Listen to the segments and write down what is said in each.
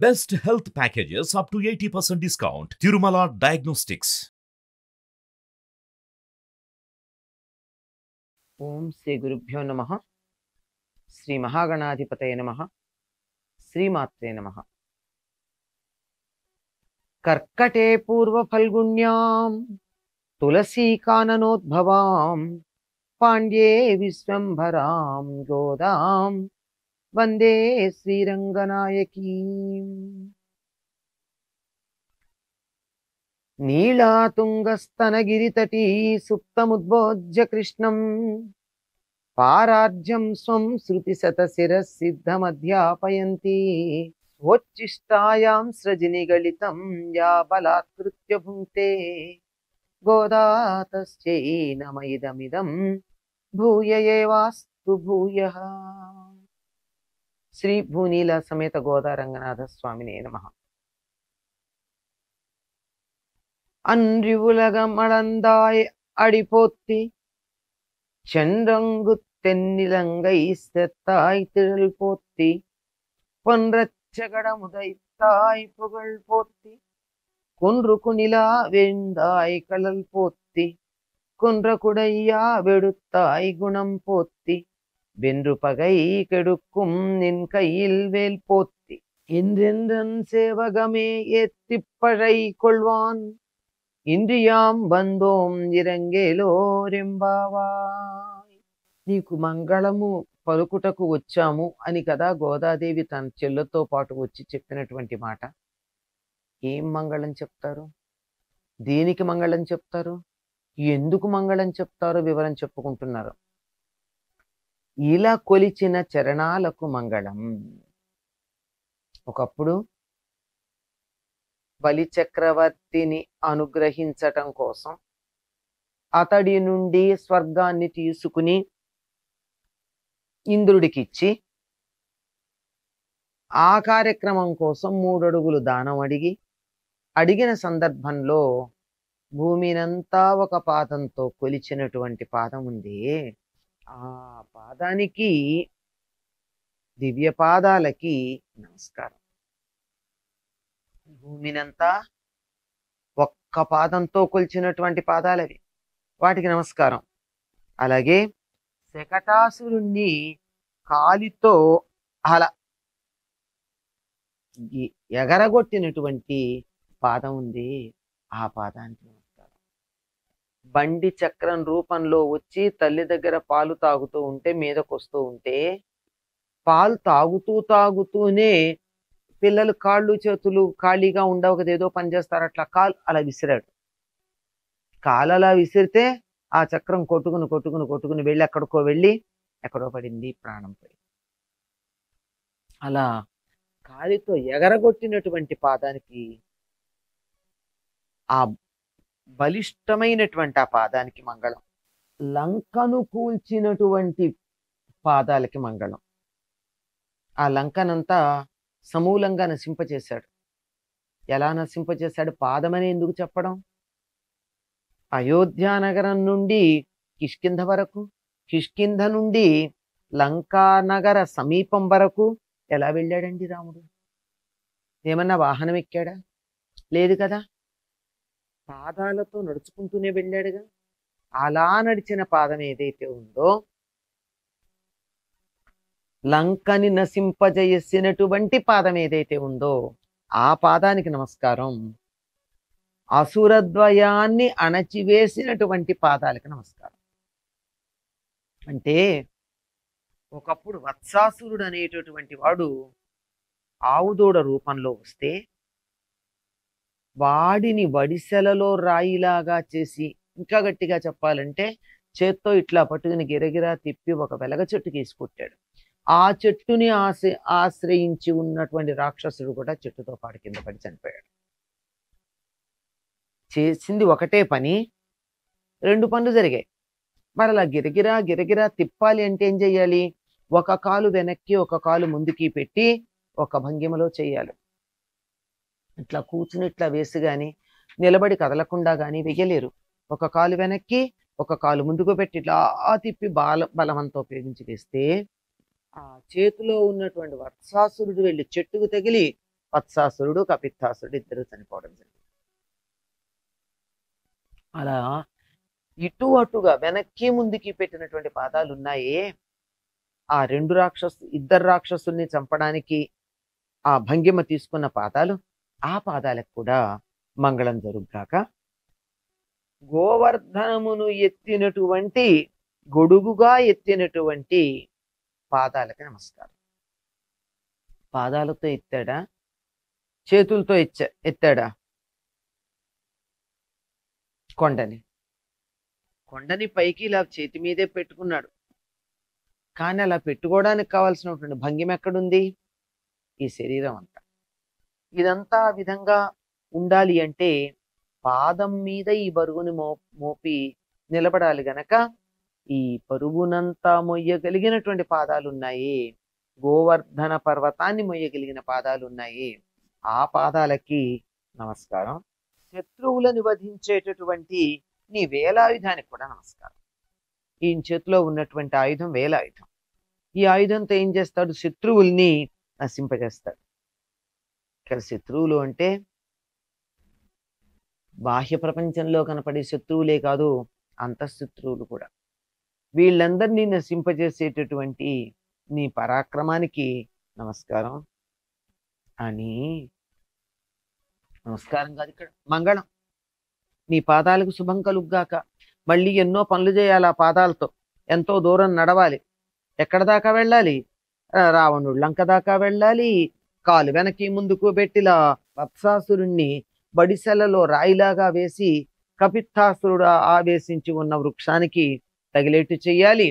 Best health packages up to 80% discount. Tirumala Diagnostics. ఓం శ్రీ గురుభ్యో నమ శ్రీ మహాగణాధిపతయ నమ శ్రీమాత్రే నమ కర్కటే పూర్వఫల్గుణ్యాం తులసీకాననోద్భవాం పాండ్యే విశ్వంభరాం గోదాం వందే శ్రీరంగనాయకీం నీళాతుంగస్తనగిరితటీ సుప్తముద్బోధ్య కృష్ణం పారార్జం స్వం శృతిశతశిరసిద్ధమధ్యాపయంతి స్వోచ్ఛిష్టాయాం సృజినిగళితం యా బలాత్కృత్య భుంక్తే గోదా తస్యై నమయిదమిదం భూయ ఏవాస్తు భూయః శ్రీ భూనీల సమేత గోదా రంగనాథ స్వామినే నమః அன்றிவுலகம் அளந்தாய் அடிபோத்தி சென்றங்கு தென்னிலங்கை செத்தாய் திரள் போத்தி பொன்றச்சகடமுதைத்தாய் புகழ் போத்தி குன்று குனிலா வேந்தாய் கடல் போத்தி குன்ற குடையா வெடுத்தாய் குணம் போத்தி வென்று பகை கெடுக்கும் நின் கையில் வேல் போத்தி என்றென்றன் சேவகமே ஏத்திப்பழை கொள்வான் ఇంద్రియాం బంధోం ఇరంగేలోరెంబావాయ్ నీకు మంగళము పలుకుటకు వచ్చాము అని కదా గోదాదేవి తన చెల్లెతో పాటు వచ్చి చెప్పినటువంటి మాట ఏం మంగళం చెప్తారు దేనికి మంగళం చెప్తారు ఎందుకు మంగళం చెప్తారో వివరం చెప్పుకుంటున్నారు ఇలా కొలిచిన చరణాలకు మంగళం ఒకప్పుడు బలి చక్రవర్తిని అనుగ్రహించటం కోసం అతడి నుండి స్వర్గాన్ని తీసుకుని ఇంద్రుడికిచ్చి ఆ కార్యక్రమం కోసం మూడడుగులు దానం అడిగి అడిగిన సందర్భంలో భూమినంతా ఒక పాదంతో కొలిచినటువంటి పాదం ఉంది ఆ పాదానికి దివ్య పాదాలకి నమస్కారం భూమినంతా ఒక్క పాదంతో కొలిచినటువంటి పాదాలవి వాటికి నమస్కారం అలాగే శకటాసురుణ్ణి కాలితో అలా ఎ- ఎగరగొట్టినటువంటి పాదం ఉంది ఆ పాదానికి నమస్కారం బండి చక్రం రూపంలో వచ్చి తల్లి దగ్గర పాలు తాగుతూ ఉంటే మీదకు వస్తూ ఉంటే పాలు తాగుతూ తాగుతూనే పిల్లలు కాళ్ళు చేతులు ఖాళీగా ఉండవు కదా ఏదో పని చేస్తారు అట్లా కాలు అలా విసిరాడు కాలు అలా విసిరితే ఆ చక్రం కొట్టుకుని కొట్టుకుని కొట్టుకుని వెళ్ళి ఎక్కడికో వెళ్ళి ఎక్కడో పడింది ప్రాణం పోయి అలా కాలితో ఎగరగొట్టినటువంటి పాదానికి ఆ బలిష్టమైనటువంటి ఆ పాదానికి మంగళం లంకను కూల్చినటువంటి పాదాలకి మంగళం ఆ లంకనంతా సమూలంగా నశింపచేశాడు ఎలా నశింపచేశాడు పాదమని ఎందుకు చెప్పడం అయోధ్య నగరం నుండి కిష్కింధ వరకు కిష్కింధ నుండి లంకా నగర సమీపం వరకు ఎలా వెళ్ళాడండి రాముడు ఏమన్నా వాహనం ఎక్కాడా లేదు కదా పాదాలతో నడుచుకుంటూనే వెళ్ళాడుగా అలా నడిచిన పాదం ఏదైతే ఉందో లంకని నశింపజేసినటువంటి పాదం ఏదైతే ఉందో ఆ పాదానికి నమస్కారం అసురద్వయాన్ని అణచివేసినటువంటి పాదాలకు నమస్కారం అంటే ఒకప్పుడు వత్సాసురుడు అనేటటువంటి వాడు ఆవుదూడ రూపంలో వస్తే వాడిని వడిసెలలో రాయిలాగా చేసి ఇంకా గట్టిగా చెప్పాలంటే చేత్తో ఇట్లా పట్టుకుని గిరగిరా తిప్పి ఒక వెలగ చెట్టు తీసుకొట్టాడు ఆ చెట్టుని ఆశ ఆశ్రయించి ఉన్నటువంటి రాక్షసుడు కూడా చెట్టుతో పాటు కింద పడి చనిపోయాడు చేసింది ఒకటే పని రెండు పనులు జరిగాయి మరి అలా గిరగిరా గిరగిరా తిప్పాలి అంటే ఏం చెయ్యాలి ఒక కాలు వెనక్కి ఒక కాలు ముందుకి పెట్టి ఒక భంగిమలో చేయాలి ఇట్లా కూర్చుని ఇట్లా వేసి గాని నిలబడి కదలకుండా గాని వెయ్యలేరు ఒక కాలు వెనక్కి ఒక కాలు ముందుకు పెట్టి ఇట్లా తిప్పి బాల బలవంతో ఉపయోగించి వేస్తే ఆ చేతిలో ఉన్నటువంటి వర్షాసురుడు వెళ్ళి చెట్టుకు తగిలి వత్సాసురుడు కపిత్తాసురుడు ఇద్దరు చనిపోవడం జరిగింది అలా ఇటు అటుగా వెనక్కి ముందుకి పెట్టినటువంటి పాదాలు ఉన్నాయే ఆ రెండు రాక్షసు ఇద్దరు రాక్షసుల్ని చంపడానికి ఆ భంగిమ తీసుకున్న పాదాలు ఆ పాదాలకు కూడా మంగళం జరుగుగాక గోవర్ధనమును ఎత్తినటువంటి గొడుగుగా ఎత్తినటువంటి పాదాలకి నమస్కారం పాదాలతో ఎత్తాడా చేతులతో ఎచ్చ ఎత్తాడా కొండని కొండని పైకి ఇలా చేతి మీదే పెట్టుకున్నాడు కానీ అలా పెట్టుకోవడానికి కావాల్సినటువంటి భంగిమ ఎక్కడుంది ఈ శరీరం అంతా ఇదంతా ఆ విధంగా ఉండాలి అంటే పాదం మీద ఈ బరువుని మో మోపి నిలబడాలి గనక ఈ బరువునంతా మొయ్యగలిగినటువంటి పాదాలు ఉన్నాయి గోవర్ధన పర్వతాన్ని మొయ్యగలిగిన పాదాలు ఉన్నాయి ఆ పాదాలకి నమస్కారం శత్రువులను వధించేటటువంటి నీ వేలాయుధానికి కూడా నమస్కారం ఈ చేతిలో ఉన్నటువంటి ఆయుధం వేలాయుధం ఈ ఆయుధంతో ఏం చేస్తాడు శత్రువుల్ని నశింపజేస్తాడు ఇక్కడ శత్రువులు అంటే బాహ్య ప్రపంచంలో కనపడే శత్రువులే కాదు అంతఃశత్రువులు కూడా వీళ్ళందరినీ నశింపజేసేటటువంటి నీ పరాక్రమానికి నమస్కారం అని నమస్కారం కాదు ఇక్కడ మంగళం నీ పాదాలకు శుభం కలుగ్గాక మళ్ళీ ఎన్నో పనులు చేయాలి ఆ పాదాలతో ఎంతో దూరం నడవాలి ఎక్కడ దాకా వెళ్ళాలి ఆ, రావణుడు లంక దాకా వెళ్ళాలి కాలు వెనక్కి ముందుకు పెట్టిలా వత్సాసురుణ్ణి బడిసెలలో రాయిలాగా వేసి కపిత్తాసురుడు ఆవేశించి ఉన్న వృక్షానికి తగిలేట్టు చెయ్యాలి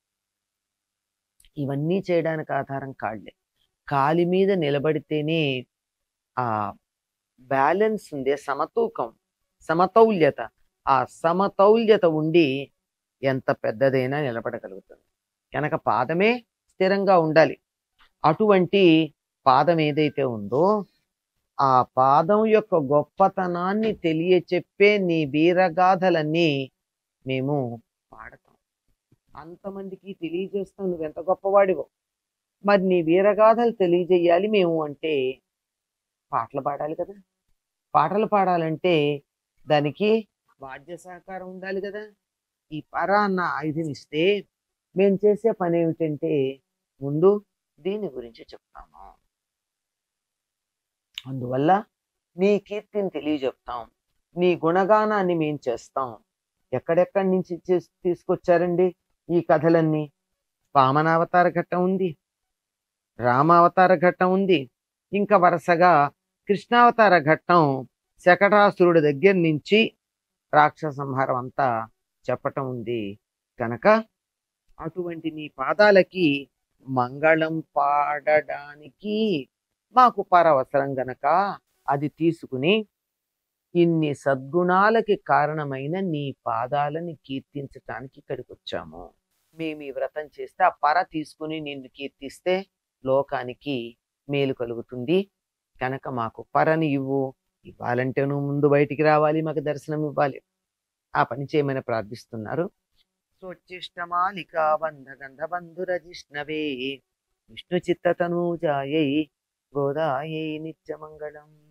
ఇవన్నీ చేయడానికి ఆధారం కాళ్ళే కాలి మీద నిలబడితేనే ఆ బ్యాలెన్స్ ఉంది సమతూకం సమతౌల్యత ఆ సమతౌల్యత ఉండి ఎంత పెద్దదైనా నిలబడగలుగుతుంది కనుక పాదమే స్థిరంగా ఉండాలి అటువంటి పాదం ఏదైతే ఉందో ఆ పాదం యొక్క గొప్పతనాన్ని తెలియచెప్పే నీ వీరగాథలన్నీ మేము పాడతాం అంతమందికి తెలియజేస్తాం నువ్వు ఎంత గొప్పవాడివో మరి నీ వీరగాథలు తెలియజేయాలి మేము అంటే పాటలు పాడాలి కదా పాటలు పాడాలంటే దానికి వాద్య సహకారం ఉండాలి కదా ఈ పర అన్న ఆయుధం ఇస్తే మేము చేసే పని ఏమిటంటే ముందు దీని గురించి చెప్తాము అందువల్ల నీ కీర్తిని తెలియజెప్తాం నీ గుణగానాన్ని మేము చేస్తాం ఎక్కడెక్కడి నుంచి చేస్- తీసుకొచ్చారండి ఈ కథలన్నీ వామనావతార ఘట్టం ఉంది రామావతార ఘట్టం ఉంది ఇంకా వరుసగా కృష్ణావతార ఘట్టం శకటాసురుడి దగ్గర నుంచి రాక్షస సంహారం అంతా చెప్పటం ఉంది కనుక అటువంటి నీ పాదాలకి మంగళం పాడడానికి మాకు పరవసరం గనక అది తీసుకుని ఇన్ని సద్గుణాలకి కారణమైన నీ పాదాలని కీర్తించటానికి ఇక్కడికి వచ్చాము మేము ఈ వ్రతం చేస్తే ఆ పర తీసుకుని నిన్ను కీర్తిస్తే లోకానికి మేలు కలుగుతుంది కనుక మాకు పరని ఇవ్వు ఇవ్వాలంటే నువ్వు ముందు బయటికి రావాలి మాకు దర్శనం ఇవ్వాలి ఆ పని చేయమని ప్రార్థిస్తున్నారు స్వచ్చిష్టమాలికా బంధ గంధ బంధురజిష్ణవే విష్ణు చిత్తతనూజాయై గోదాయై నిత్యమంగళం